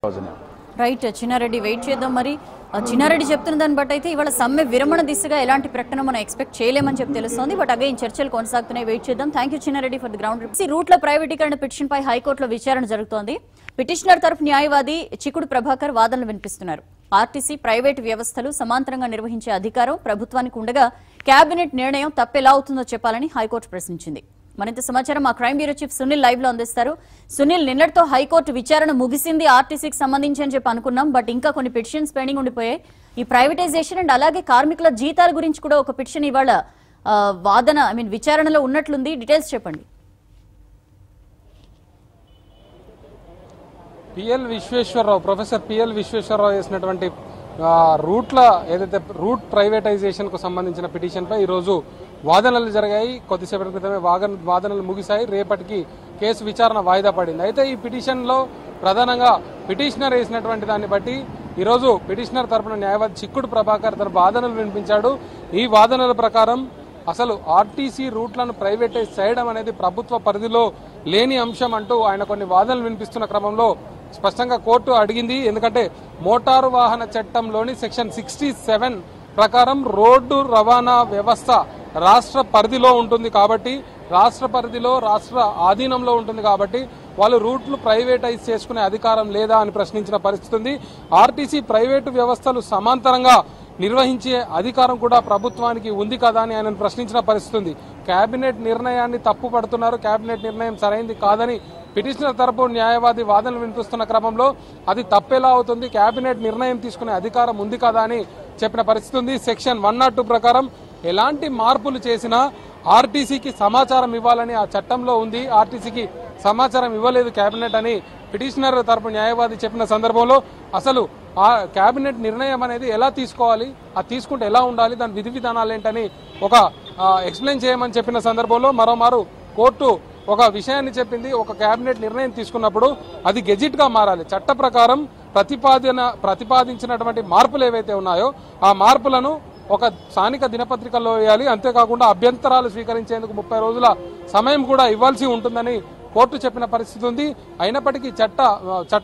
thousand right Chinna Reddy wait చేద్దాం మరి ఆ చిన్నారెడ్డి చెప్తున్న దాన్ని బట్టి అయితే ఇవాళ సమ్మె విరమణ దిశగా ఎలాంటి ప్రకటన మనం ఎక్స్పెక్ట్ చేయలేమని చెప్పి తెలుస్తోంది బట్ అగైన్ చర్చలు కొనసాగుతున్నాయి వెయిట్ చేద్దాం thank you Chinnareddy for the ground report రూట్ల ప్రైవేటీకరణ పిటిషన్ పై హైకోర్టులో విచారణ జరుగుతోంది పిటిషనర్ తరఫు న్యాయవాది చిక్కుడు ప్రభాకర్ వాదనలు వినిపిస్తున్నారు ఆర్టీసీ ప్రైవేటు వ్యవస్థలు సమాంతరంగా నిర్వహించే అధికారం ప్రభుత్వానికి ఉండగా కేబినెట్ నిర్ణయం తప్పెలా అవుతుందో చెప్పాలని హైకోర్టు ప్రశ్నించింది మరింత సమాచారం మా crime bureau chief Sunil live లో అందిస్తారు సునీల్ నిన్నటితో హైకోర్టు విచారణ ముగిసింది ఆర్టీసీకి సంబంధించి అని చెప్పి అనుకున్నాం బట్ ఇంకా కొన్ని పిటిషన్స్ పెండింగ్ ఉండిపోయాయి ఈ ప్రైవేటైజేషన్ అండ్ అలాగే కార్మికుల జీతాల గురించి కూడా ఒక పిటిషన్ ఇవాళ ఆ, వాదన ఐ మీన్ విచారణలో ఉన్నట్లుంది డీటెయిల్స్ చెప్పండి PL Visweswara Rao professor PL Visweswara Rao చేసినటువంటి ఆ, రూట్ల ఏదైతే రూట్ ప్రైవేటైజేషన్ కు సంబంధించిన పిటిషన్ పై ఈరోజు వాదనలు జరిగాయి కొద్దిసేపటి క్రితమే వాదన వాదనలు ముగిశాయి రేపటికి కేసు విచారణ వాయిదా పడింది అయితే ఈ పిటిషన్ లో ప్రధానంగా పిటిషనర్ వేసినటువంటి దాన్ని బట్టి ఈరోజు పిటిషనర్ తరపున న్యాయవాది చిక్కుడు ప్రభాకర్ తన వాదనలు వినిపించాడు ఈ వాదనల ప్రకారం అసలు ఆర్టీసీ రూట్లను ప్రైవేటైజ్ చేయడం అనేది ప్రభుత్వ పరిధిలో లేని అంశం అంటూ ఆయన కొన్ని వాదనలు వినిపిస్తున్న క్రమంలో స్పష్టంగా కోర్టు అడిగింది ఎందుకంటే మోటారు వాహన చట్టంలోని సెక్షన్ సిక్స్టీ సెవెన్ ప్రకారం రోడ్డు రవాణా వ్యవస్థ రాష్ట్ర పరిధిలో ఉంటుంది కాబట్టి రాష్ట్ర పరిధిలో రాష్ట్ర ఆధీనంలో ఉంటుంది కాబట్టి వాళ్ళు రూట్లు ప్రైవేటైజ్ చేసుకునే అధికారం లేదా అని ప్రశ్నించిన పరిస్థితి ఉంది ఆర్టీసీ ప్రైవేటు వ్యవస్థలు సమాంతరంగా నిర్వహించే అధికారం కూడా ప్రభుత్వానికి ఉంది కదా అని ఆయన ప్రశ్నించిన పరిస్థితి ఉంది కేబినెట్ నిర్ణయాన్ని తప్పు పడుతున్నారు కేబినెట్ నిర్ణయం సరైంది కాదని పిటిషనర్ తరపు న్యాయవాది వాదనలు వినిపిస్తున్న క్రమంలో అది తప్పేలా అవుతుంది కేబినెట్ నిర్ణయం తీసుకునే అధికారం ఉంది కదా అని చెప్పిన పరిస్థితి ఉంది సెక్షన్ వన్ నాట్ టూ ప్రకారం ఎలాంటి మార్పులు చేసినా ఆర్టీసీకి సమాచారం ఇవ్వాలని ఆ చట్టంలో ఉంది ఆర్టీసీకి సమాచారం ఇవ్వలేదు కేబినెట్ అని పిటిషనర్ తరపు న్యాయవాది చెప్పిన సందర్భంలో అసలు ఆ కేబినెట్ నిర్ణయం అనేది ఎలా తీసుకోవాలి అది తీసుకుంటే ఎలా ఉండాలి దాని విధి విధానాలు ఏంటని ఒక ఎక్స్ప్లెయిన్ చేయమని చెప్పిన సందర్భంలో మరోమారు కోర్టు ఒక విషయాన్ని చెప్పింది ఒక కేబినెట్ నిర్ణయం తీసుకున్నప్పుడు అది గెజిట్ గా మారాలి చట్ట ప్రకారం ప్రతిపాదన ప్రతిపాదించినటువంటి మార్పులు ఏవైతే ఉన్నాయో ఆ మార్పులను ఒక స్థానిక దినపత్రికల్లో వేయాలి అంతేకాకుండా అభ్యంతరాలు స్వీకరించేందుకు ముప్పై రోజుల సమయం కూడా ఇవ్వాల్సి ఉంటుందని కోర్టు చెప్పిన పరిస్థితి ఉంది అయినప్పటికీ చట్ట చట్ట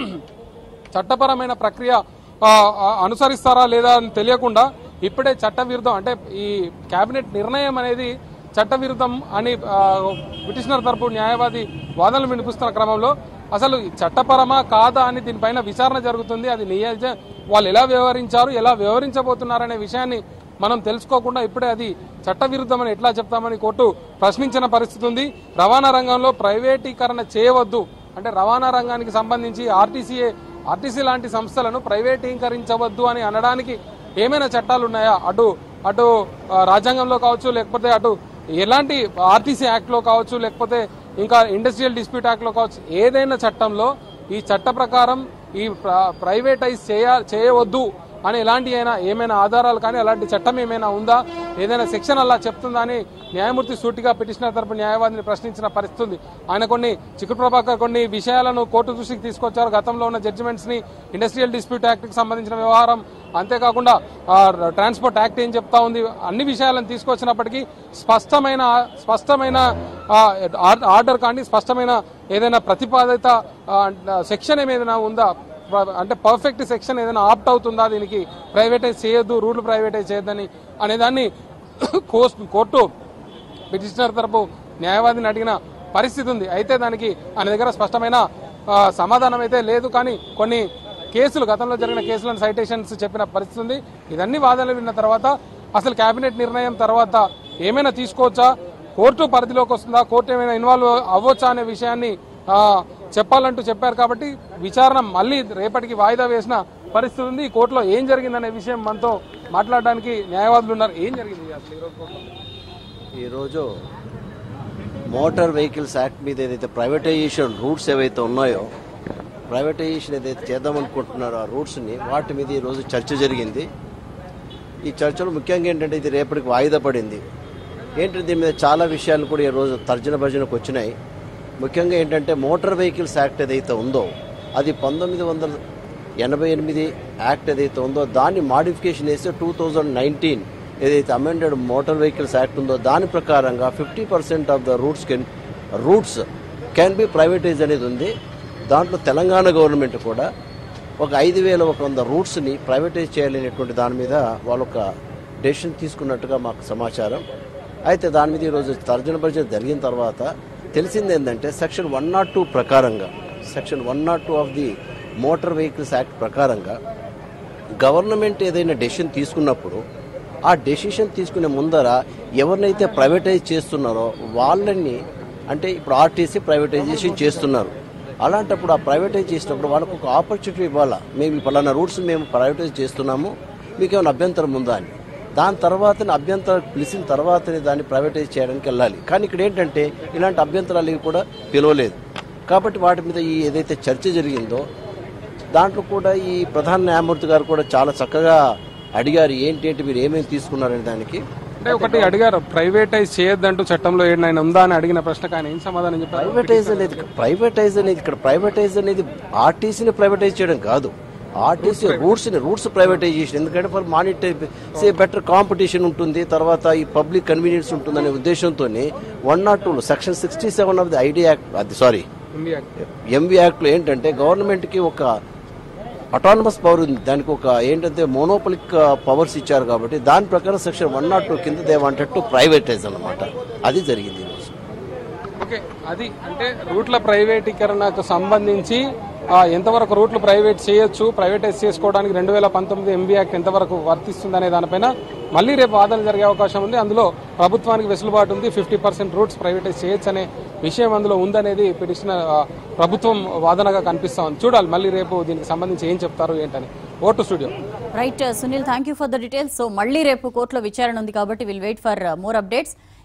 చట్టపరమైన ప్రక్రియ ఆ, ఆ, అనుసరిస్తారా లేదా అని తెలియకుండా ఇప్పుడే చట్ట విరుద్ధం అంటే ఈ కేబినెట్ నిర్ణయం అనేది చట్ట విరుద్ధం అని ఆ, పిటిషనర్ తరపు న్యాయవాది వాదనలు వినిపిస్తున్న క్రమంలో అసలు ఈ చట్టపరమా కాదా అని దీనిపైన విచారణ జరుగుతుంది అది నిజ వాళ్ళు ఎలా వ్యవహరించారు ఎలా వ్యవహరించబోతున్నారనే విషయాన్ని మనం తెలుసుకోకుండా ఇప్పుడే అది చట్టవిరుద్ధమని ఎట్లా చెప్తామని కోర్టు ప్రశ్నించిన పరిస్థితి ఉంది రవాణా రంగంలో ప్రైవేటీకరణ చేయవద్దు అంటే రవాణా రంగానికి సంబంధించి ఆర్టీసీఏ ఆర్టీసీ లాంటి సంస్థలను ప్రైవేటీకరించవద్దు అని అనడానికి ఏమైనా చట్టాలు ఉన్నాయా అటు అటు ఆ, రాజ్యాంగంలో కావచ్చు లేకపోతే అటు ఎలాంటి ఆర్టీసీ యాక్ట్ లో కావచ్చు లేకపోతే ఇంకా ఇండస్ట్రియల్ డిస్ప్యూట్ యాక్ట్ లో కావచ్చు ఏదైనా చట్టంలో ఈ చట్ట ప్రకారం ఈ ప్ర- ప్రైవేటైజ్ చేయ చేయవద్దు అని ఎలాంటి అయినా ఏమైనా ఆధారాలు కానీ అలాంటి చట్టం ఏమైనా ఉందా ఏదైనా సెక్షన్ అలా చెప్తుందా అని న్యాయమూర్తి సూటిగా పిటిషనర్ తరపు న్యాయవాదిని ప్రశ్నించిన పరిస్థితి ఉంది ఆయన కొన్ని చిక్కుడు ప్రభాకర్ కొన్ని విషయాలను కోర్టు దృష్టికి తీసుకొచ్చారు గతంలో ఉన్న జడ్జిమెంట్స్ ని ఇండస్ట్రియల్ డిస్ప్యూట్ యాక్ట్ కి సంబంధించిన వ్యవహారం అంతేకాకుండా ఆ, ట్రాన్స్పోర్ట్ యాక్ట్ ఏం చెప్తా ఉంది అన్ని విషయాలను తీసుకొచ్చినప్పటికీ స్పష్టమైన స్పష్టమైన ఆ, ఆర్- ఆర్డర్ కానీ స్పష్టమైన ఏదైనా ప్రతిపాదిత ఆ, సెక్షన్ ఏమైనా ఉందా ప్ర- అంటే పర్ఫెక్ట్ సెక్షన్ ఏదైనా ఆప్ట్ అవుతుందా దీనికి ప్రైవేటైజ్ చేయొద్దు రూట్లు ప్రైవేటైజ్ చేయొద్దని అనేదాన్ని కోర్టు కోర్టు పిటిషనర్ తరపు న్యాయవాదిని అడిగిన పరిస్థితి ఉంది అయితే దానికి ఆయన దగ్గర స్పష్టమైన ఆ, సమాధానం అయితే లేదు కానీ కొన్ని కేసులు గతంలో జరిగిన కేసులను సైటేషన్స్ చెప్పిన పరిస్థితి ఉంది ఇదన్నీ వాదనలు విన్న తర్వాత అసలు కేబినెట్ నిర్ణయం తర్వాత ఏమైనా తీసుకోవచ్చా కోర్టు పరిధిలోకి వస్తుందా కోర్టు ఏమైనా ఇన్వాల్వ్ అవ్వచ్చా అనే విషయాన్ని ఆ, చెప్పాలంటూ చెప్పారు కాబట్టి విచారణ మళ్ళీ రేపటికి వాయిదా వేసిన పరిస్థితి ఉంది ఈ కోర్టులో ఏం జరిగిందనే విషయం మనతో మాట్లాడడానికి న్యాయవాదులు ఉన్నారు ఏం జరిగింది అసలు ఈరోజు కోర్టులో ఈరోజు మోటార్ వెహికల్స్ యాక్ట్ మీద ఏదైతే ప్రైవేటైజేషన్ రూట్స్ ఏవైతే ఉన్నాయో ప్రైవేటైజేషన్ ఏదైతే చేద్దామనుకుంటున్నారో ఆ రూట్స్ని వాటి మీద ఈరోజు చర్చ జరిగింది ఈ చర్చలో ముఖ్యంగా ఏంటంటే ఇది రేపటికి వాయిదా పడింది ఏంటంటే దీని మీద చాలా విషయాలు కూడా ఈరోజు తర్జన భర్జనకు వచ్చినాయి ముఖ్యంగా ఏంటంటే మోటార్ వెహికల్స్ యాక్ట్ ఏదైతే ఉందో అది పంతొమ్మిది వందల ఎనభై ఎనిమిది యాక్ట్ ఏదైతే ఉందో దాన్ని మాడిఫికేషన్ చేస్తే టూ థౌజండ్ నైన్టీన్ ఏదైతే అమెండెడ్ మోటార్ వెహికల్స్ యాక్ట్ ఉందో దాని ప్రకారంగా fifty percent of the routes can routes can be privatize అనేది ఉంది దాంట్లో తెలంగాణ గవర్నమెంట్ కూడా ఒక ఐదు వేల ఒక వంద రూట్స్ని ప్రైవేటైజ్ చేయాలనేటువంటి దాని మీద వాళ్ళు ఒక డెసిషన్ తీసుకున్నట్టుగా మాకు సమాచారం అయితే దాని మీద ఈరోజు తర్జన భర్జన జరిగిన తర్వాత తెలిసింది ఏంటంటే సెక్షన్ వన్ నాట్ టూ ప్రకారంగా section one not two of the motor vehicles act ప్రకారంగా గవర్నమెంట్ ఏదైనా డెసిషన్ తీసుకున్నప్పుడు ఆ డెసిషన్ తీసుకునే ముందర ఎవరినైతే ప్రైవేటైజ్ చేస్తున్నారో వాళ్ళని అంటే ఇప్పుడు ఆర్టీసీ ప్రైవేటైజేషన్ చేస్తున్నారు అలాంటప్పుడు ఆ ప్రైవేటైజ్ చేసినప్పుడు వాళ్ళకు ఒక ఆపర్చునిటీ ఇవ్వాలా మేము ఈ పలానా రూట్స్ మేము ప్రైవేటైజ్ చేస్తున్నాము మీకు ఏమైనా అభ్యంతరం ఉందా అని దాని తర్వాతనే అభ్యంతరం పిలిచిన తర్వాతనే దాన్ని ప్రైవేటైజ్ చేయడానికి వెళ్ళాలి కానీ ఇక్కడ ఏంటంటే ఇలాంటి అభ్యంతరాలు ఇవి కూడా పిలవలేదు కాబట్టి వాటి మీద ఈ ఏదైతే చర్చ జరిగిందో దాంట్లో కూడా ఈ ప్రధాన న్యాయమూర్తి గారు కూడా చాలా చక్కగా అడిగారు ఏంటి ఏంటి మీరు ఏమేమి తీసుకున్నారనే దానికి అంటే ఒకటి అడిగారు ప్రైవేటైజ్ చేయొద్దంటూ చట్టంలో ఏదైనా ఉందా అని అడిగిన ప్రశ్నకు ఆయన ఏం సమాధానం చెప్పారు ప్రైవేటైజ్ అనేది ప్రైవేటైజ్ అనేది ఇక్కడ ప్రైవేటైజ్ అనేది ఆర్టీసీని ప్రైవేటైజ్ చేయడం కాదు ఆర్టీసీ రూట్స్ని రూట్స్ ప్రైవేటైజేషన్ ఎందుకంటే for monetary say better competition ఉంటుంది తర్వాత ఈ పబ్లిక్ కన్వీనియన్స్ ఉంటుందనే ఉద్దేశంతో one not two section sixty seven of the ID act అది సారీ ఇండియా ఎంవి యాక్ట్లో ఏంటంటే గవర్నమెంట్కి ఒక అటానమస్ పవర్ ఉంది దానికి ఒక ఏంటంటే మోనోపలిక్ పవర్స్ ఇచ్చారు కాబట్టి దాని ప్రకారం సెక్షన్ వన్ నాట్ టూ కింద దే వాంటెడ్ టు ప్రైవేటైజ్ అన్నమాట అది జరిగింది ఈరోజు ఓకే అది అంటే రూట్ల ప్రైవేటీకరణకు సంబంధించి ఆ, ఎంతవరకు రూట్లు ప్రైవేట్ చేయొచ్చు ప్రైవేటైజ్ చేసుకోవడానికి రెండు వేల పంతొమ్మిది ఎంబీ యాక్ట్ ఎంతవరకు వర్తిస్తుంది అనే దానిపైన మళ్ళీ రేపు వాదన జరిగే అవకాశం ఉంది అందులో ప్రభుత్వానికి వెసులుబాటు ఉంది ఫిఫ్టీ పర్సెంట్ రూట్స్ ప్రైవేటైజ్ చేయొచ్చు అనే విషయం అందులో ఉందనేది పిటిషనర్ ఆ, ప్రభుత్వం వాదనగా కనిపిస్తా ఉంది చూడాలి మళ్ళీ రేపు దీనికి సంబంధించి ఏం చెప్తారు ఏంటని ఓటు studio right Sunil thank you for the details so మళ్ళీ రేపు కోర్టులో విచారణ ఉంది కాబట్టి will wait for more updates